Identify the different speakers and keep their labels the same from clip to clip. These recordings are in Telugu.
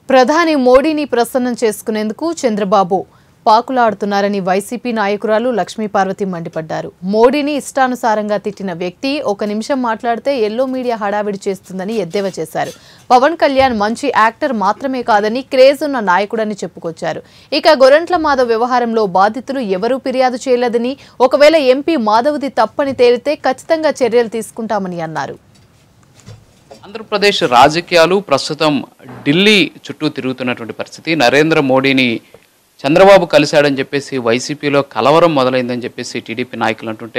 Speaker 1: ప్రధాని మోడీని ప్రసన్నం చేసుకునేందుకు చంద్రబాబు పాకులాడుతున్నారని వైసీపీ నాయకురాలు లక్ష్మీపార్వతి మండిపడ్డారు మోడీని ఇష్టానుసారంగా తిట్టిన వ్యక్తి ఒక నిమిషం మాట్లాడితే ఎల్లో మీడియా హడావిడి చేస్తుందని ఎద్దేవా చేశారు పవన్ కళ్యాణ్ మంచి యాక్టర్ మాత్రమే కాదని క్రేజ్ ఉన్న నాయకుడని చెప్పుకొచ్చారు ఇక గొరంట్ల మాధవ్ వ్యవహారంలో బాధితులు ఎవరూ ఫిర్యాదు చేయలేదని ఒకవేళ ఎంపీ మాధవ్ది తప్పని తేలితే ఖచ్చితంగా చర్యలు తీసుకుంటామని అన్నారు
Speaker 2: ఆంధ్రప్రదేశ్ రాజకీయాలు ప్రస్తుతం ఢిల్లీ చుట్టూ తిరుగుతున్నటువంటి పరిస్థితి నరేంద్ర మోడీని చంద్రబాబు కలిశాడని చెప్పేసి వైసీపీలో కలవరం మొదలైందని చెప్పేసి టీడీపీ నాయకులు అంటుంటే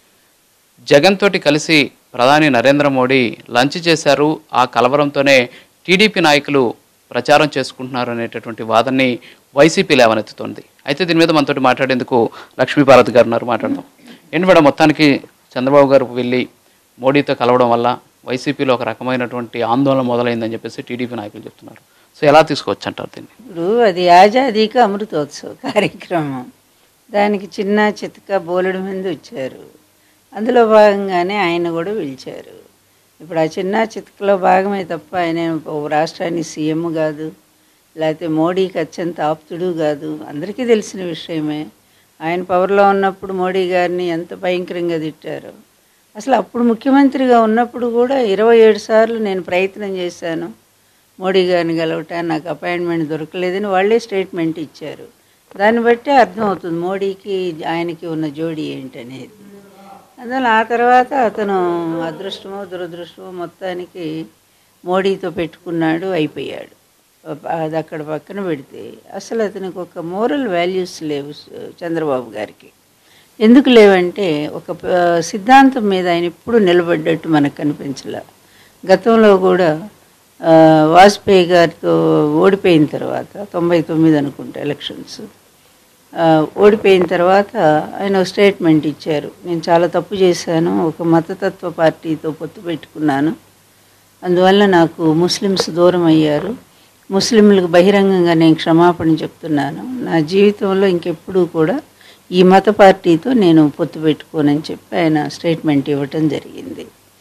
Speaker 2: జగన్ తోటి కలిసి ప్రధాని నరేంద్ర మోడీ లంచ్ చేశారు ఆ కలవరంతోనే టీడీపీ నాయకులు ప్రచారం చేసుకుంటున్నారు అనేటటువంటి వాదనని వైసీపీ లేవనెత్తుతోంది అయితే దీని మీద మనతోటి మాట్లాడేందుకు లక్ష్మీపార్వతి గారు ఉన్నారు మాట్లాడదాం ఏంటి మేడం మొత్తానికి చంద్రబాబు గారు వెళ్ళి మోడీతో కలవడం వల్ల వైసీపీలో ఒక రకమైనటువంటి ఆందోళన మొదలైందని చెప్పేసి టీడీపీ నాయకులు చెప్తున్నారు సో ఎలా తీసుకోవచ్చు అంటారు దీన్ని
Speaker 3: ఇప్పుడు అది ఆజాదీకి అమృతోత్సవ కార్యక్రమం దానికి చిన్న చితక బోలెడు మంది వచ్చారు అందులో భాగంగానే ఆయన కూడా పిలిచారు ఇప్పుడు ఆ చిన్న చితకలో భాగమే తప్ప ఆయన ఓ రాష్ట్రానికి సీఎం కాదు లేకపోతే మోడీకి అత్యంత ఆప్తుడు కాదు అందరికీ తెలిసిన విషయమే ఆయన పవర్లో ఉన్నప్పుడు మోడీ గారిని ఎంత భయంకరంగా తిట్టారు అసలు అప్పుడు ముఖ్యమంత్రిగా ఉన్నప్పుడు కూడా ఇరవై ఏడు సార్లు నేను ప్రయత్నం చేశాను మోడీ గారిని కలవటానికి నాకు అపాయింట్మెంట్ దొరకలేదని వాళ్ళే స్టేట్మెంట్ ఇచ్చారు దాన్ని బట్టి అర్థమవుతుంది మోడీకి ఆయనకి ఉన్న జోడీ ఏంటనేది అందువల్ల ఆ తర్వాత అతను అదృష్టమో దురదృష్టమో మొత్తానికి మోడీతో పెట్టుకున్నాడు అయిపోయాడు అది అక్కడ పక్కన పెడితే అసలు అతనికి ఒక మోరల్ వాల్యూస్ లేవు చంద్రబాబు గారికి ఎందుకు లేవంటే ఒక ప- సిద్ధాంతం మీద ఆయన ఎప్పుడు నిలబడ్డట్టు మనకు కనిపించలే గతంలో కూడా ఆ, వాజ్పేయి గారితో ఓడిపోయిన తర్వాత తొంభై తొమ్మిది అనుకుంటా ఎలక్షన్స్ ఆ, ఓడిపోయిన తర్వాత ఆయన ఒక స్టేట్మెంట్ ఇచ్చారు నేను చాలా తప్పు చేశాను ఒక మతతత్వ పార్టీతో పొత్తు పెట్టుకున్నాను అందువల్ల నాకు ముస్లిమ్స్ దూరం అయ్యారు ముస్లింలకు బహిరంగంగా నేను క్షమాపణ చెప్తున్నాను నా జీవితంలో ఇంకెప్పుడూ కూడా ఈ మత పార్టీతో నేను పొత్తు పెట్టుకోనని చెప్పి ఆయన స్టేట్మెంట్ ఇవ్వటం జరిగింది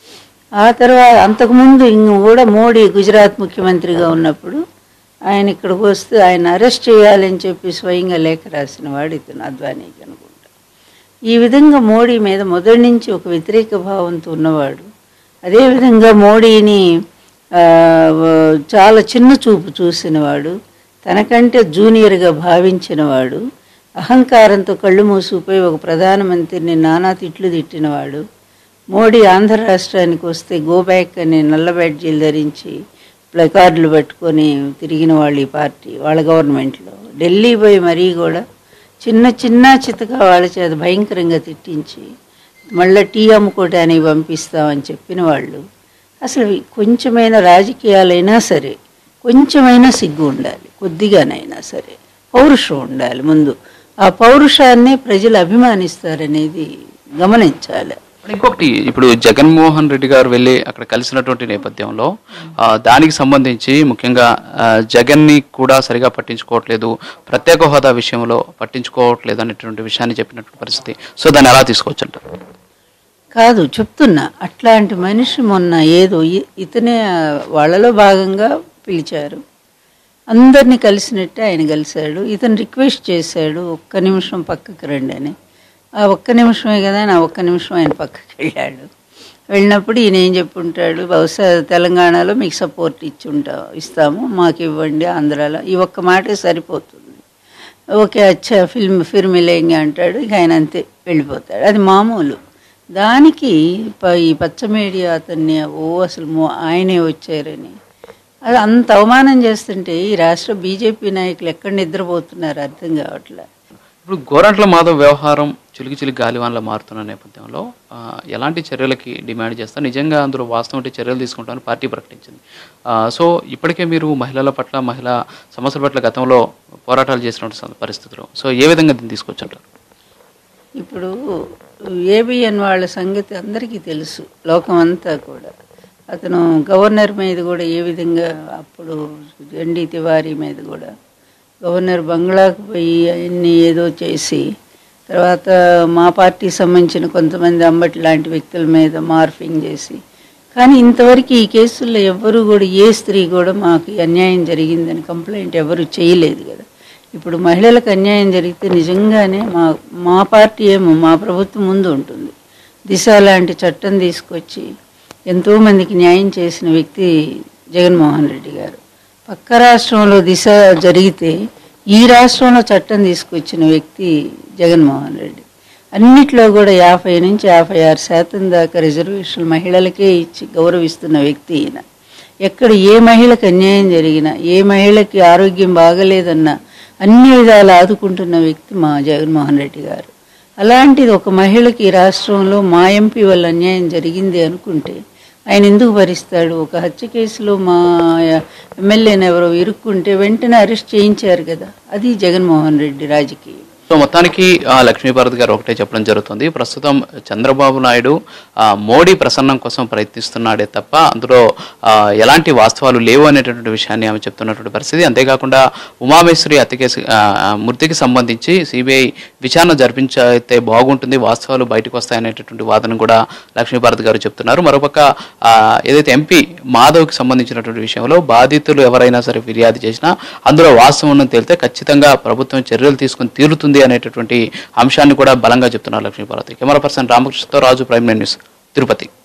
Speaker 3: ఆ తర్వాత అంతకుముందు ఇంక కూడా మోడీ గుజరాత్ ముఖ్యమంత్రిగా ఉన్నప్పుడు ఆయన ఇక్కడికి వస్తే ఆయన అరెస్ట్ చేయాలని చెప్పి స్వయంగా లేఖ రాసిన వాడు ఇతను అద్వానీకి అనుకుంటా ఈ విధంగా మోడీ మీద మొదటి నుంచి ఒక వ్యతిరేక భావంతో ఉన్నవాడు అదేవిధంగా మోడీని ఆ, వ- చాలా చిన్న చూపు చూసినవాడు తనకంటే జూనియర్గా భావించినవాడు అహంకారంతో కళ్ళు మూసుకుపోయి ఒక ప్రధానమంత్రిని నానా తిట్లు తిట్టినవాడు మోడీ ఆంధ్ర రాష్ట్రానికి వస్తే గో బ్యాక్ అని నల్ల బ్యాడ్జీలు ధరించి ప్లకార్డులు పట్టుకొని తిరిగిన వాళ్ళు ఈ పార్టీ వాళ్ళ గవర్నమెంట్లో ఢిల్లీ పోయి మరీ కూడా చిన్న చిన్న చితక వాళ్ళ చేత భయంకరంగా తిట్టించి మళ్ళీ టీ అమ్ముకోవటానికి పంపిస్తామని చెప్పిన వాళ్ళు అసలు కొంచెమైనా రాజకీయాలైనా సరే కొంచెమైనా సిగ్గు ఉండాలి కొద్దిగానైనా సరే పౌరుషం ఉండాలి ముందు ఆ పౌరుషాన్నే ప్రజలు అభిమానిస్తారనేది గమనించాలి
Speaker 2: ఇంకొకటి ఇప్పుడు జగన్మోహన్ రెడ్డి గారు వెళ్ళి అక్కడ కలిసినటువంటి నేపథ్యంలో ఆ, దానికి సంబంధించి ముఖ్యంగా ఆ, జగన్ని కూడా సరిగా పట్టించుకోవట్లేదు ప్రత్యేక హోదా విషయంలో పట్టించుకోవట్లేదు అనేటువంటి విషయాన్ని చెప్పినటువంటి పరిస్థితి సో దాన్ని ఎలా తీసుకోవచ్చు అంటారు
Speaker 3: కాదు చెప్తున్నా అట్లాంటి మనిషి మొన్న ఏదో ఇ- ఇతనే ఆ, వాళ్ళలో భాగంగా పిలిచారు అందరినీ కలిసినట్టే ఆయన కలిశాడు ఇతను రిక్వెస్ట్ చేశాడు ఒక్క నిమిషం పక్కకి రండి అని ఆ ఒక్క నిమిషమే కదా అని ఆ ఒక్క నిమిషం ఆయన పక్కకి వెళ్ళాడు వెళ్ళినప్పుడు ఈయన ఏం చెప్పుంటాడు బహుశా తెలంగాణలో మీకు సపోర్ట్ ఇచ్చి ఉంటా ఇస్తాము మాకు ఇవ్వండి ఆంధ్రాలో ఈ ఒక్క మాటే సరిపోతుంది ఓకే అచ్చా ఫిల్మ్ ఫిల్మ్ లేంగి అంటాడు ఇక ఆయన అంతే వెళ్ళిపోతాడు అది మామూలు దానికి ప- ఈ పచ్చ మీడియా అతన్ని ఓ అసలు మో ఆయనే వచ్చారని అది అంత అవమానం చేస్తుంటే ఈ రాష్ట్ర బీజేపీ నాయకులు ఎక్కడ నిద్రపోతున్నారు అర్థం కావట్లే
Speaker 2: ఇప్పుడు గోరంట్ల మాధవ్ వ్యవహారం చిలికి చిలికి గాలివాన్లా మారుతున్న నేపథ్యంలో ఆ, ఎలాంటి చర్యలకి డిమాండ్ చేస్తారు నిజంగా అందులో వాస్తవం ఉంటే చర్యలు తీసుకుంటామని పార్టీ ప్రకటించింది ఆ, సో ఇప్పటికే మీరు మహిళల పట్ల మహిళా సమస్యల పట్ల గతంలో పోరాటాలు చేసినటువంటి సం- పరిస్థితులు సో ఏ విధంగా దీన్ని తీసుకొచ్చారు
Speaker 3: ఇప్పుడు ఏబిఎన్ వాళ్ళ సంగతి అందరికీ తెలుసు లోకమంతా కూడా అతను గవర్నర్ మీద కూడా ఏ విధంగా అప్పుడు ఎన్డి తివారీ మీద కూడా గవర్నర్ బంగ్లాకు పోయి అవన్నీ ఏదో చేసి తర్వాత మా పార్టీకి సంబంధించిన కొంతమంది అంబటి లాంటి వ్యక్తుల మీద మార్ఫింగ్ చేసి కానీ ఇంతవరకు ఈ కేసుల్లో ఎవ్వరు కూడా ఏ స్త్రీ కూడా మాకు ఈ అన్యాయం జరిగిందని కంప్లైంట్ ఎవరు చేయలేదు కదా ఇప్పుడు మహిళలకు అన్యాయం జరిగితే నిజంగానే మా మా పార్టీ ఏమో మా ప్రభుత్వం ముందు ఉంటుంది దిశ లాంటి చట్టం తీసుకొచ్చి ఎంతోమందికి న్యాయం చేసిన వ్యక్తి జగన్మోహన్ రెడ్డి గారు పక్క రాష్ట్రంలో దిశ జరిగితే ఈ రాష్ట్రంలో చట్టం తీసుకొచ్చిన వ్యక్తి జగన్మోహన్ రెడ్డి అన్నిట్లో కూడా యాభై నుంచి యాభై ఆరు శాతం దాకా రిజర్వేషన్ మహిళలకే ఇచ్చి గౌరవిస్తున్న వ్యక్తి ఈయన ఎక్కడ ఏ మహిళకు అన్యాయం జరిగినా ఏ మహిళకి ఆరోగ్యం బాగలేదన్నా అన్ని విధాలు ఆదుకుంటున్న వ్యక్తి మా జగన్మోహన్ రెడ్డి గారు అలాంటిది ఒక మహిళకి ఈ రాష్ట్రంలో మా ఎంపీ వల్ల అన్యాయం జరిగింది అనుకుంటే ఆయన ఎందుకు భరిస్తాడు ఒక హత్య కేసులో మా ఎమ్మెల్యేని ఎవరో ఇరుక్కుంటే వెంటనే అరెస్ట్ చేయించారు కదా అది జగన్మోహన్ రెడ్డి రాజకీయం
Speaker 2: సో మొత్తానికి ఆ, లక్ష్మీభారత్ గారు ఒకటే చెప్పడం జరుగుతుంది ప్రస్తుతం చంద్రబాబు నాయుడు ఆ, మోడీ ప్రసన్నం కోసం ప్రయత్నిస్తున్నాడే తప్ప అందులో ఆ, ఎలాంటి వాస్తవాలు లేవు అనేటటువంటి విషయాన్ని ఆమె చెప్తున్నటువంటి పరిస్థితి అంతేకాకుండా ఉమామేశ్వరి హత్య కేసు ఆ, ఆ, మృతికి సంబంధించి సిబిఐ విచారణ జరిపించితే బాగుంటుంది వాస్తవాలు బయటకు వస్తాయనేటటువంటి వాదన కూడా లక్ష్మీభారత్ గారు చెప్తున్నారు మరోపక్క ఆ, ఏదైతే ఎంపీ మాధవ్కి సంబంధించినటువంటి విషయంలో బాధితులు ఎవరైనా సరే ఫిర్యాదు చేసినా అందులో వాస్తవం ఉన్నది తేలితే ఖచ్చితంగా ప్రభుత్వం చర్యలు తీసుకుని తీరుతుంది అనేటటువంటి అంశాన్ని కూడా బలంగా చెప్తున్నారు లక్ష్మీభారతి కెమెరా పర్సన్ రామకృష్ణతో రాజు ప్రైమ్ న్యూస్ తిరుపతి